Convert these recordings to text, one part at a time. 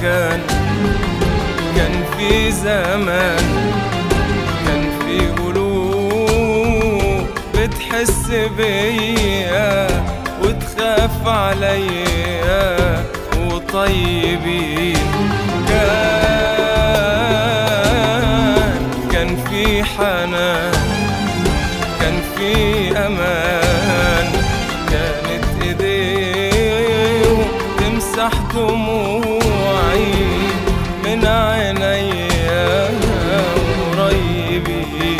مكان كان في زمان كان في قلوب بتحس بيا وتخاف عليا وطيبين كان كان في حنان كان في امان كانت ايديهم تمسح دموعي من عينيا قريبين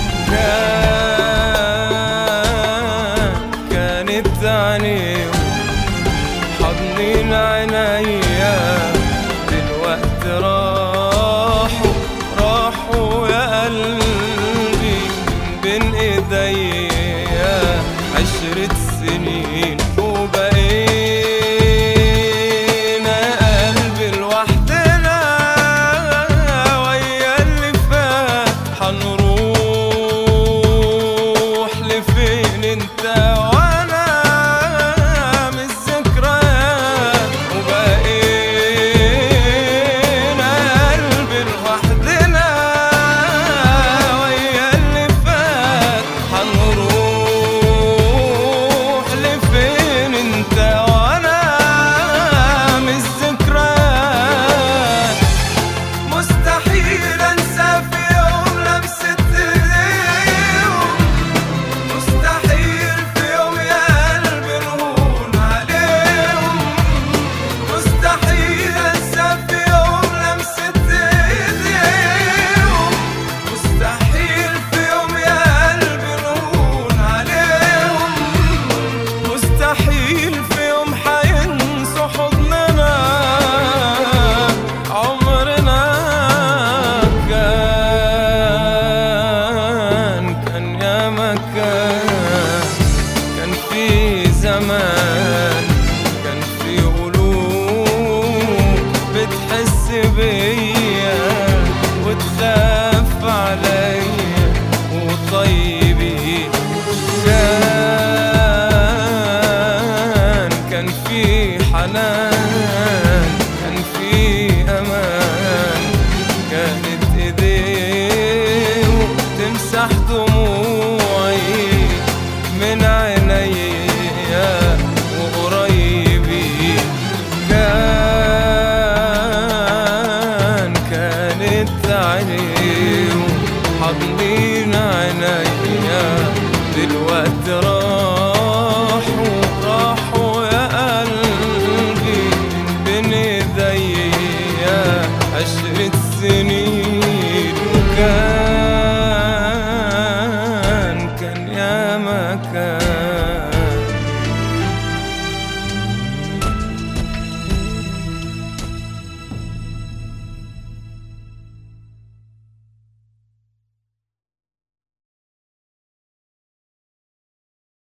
كان كانت عينيهم حضنين عينيا دلوقتي راحوا راحوا يا قلبي من بين ايديا عشرة سنين وبقينا قلبي لوحدنا ويا اللي فات حنروح لفين انت وانا من الذكريات وبقينا قلبي لوحدنا ويا اللي فات حنروح لفين انت وانا من الذكريات مستحيل انسى في يوم لمسة ايديهم مستحيل في يوم يا قلبي نهون عليهم مستحيل انسى في يوم لمسة ايديهم مستحيل في يوم يا قلبي نهون عليهم مستحيل في يوم حينسوا حضننا عمرنا كان كان يا مكان كان في زمان كان في قلوب بتحس بيا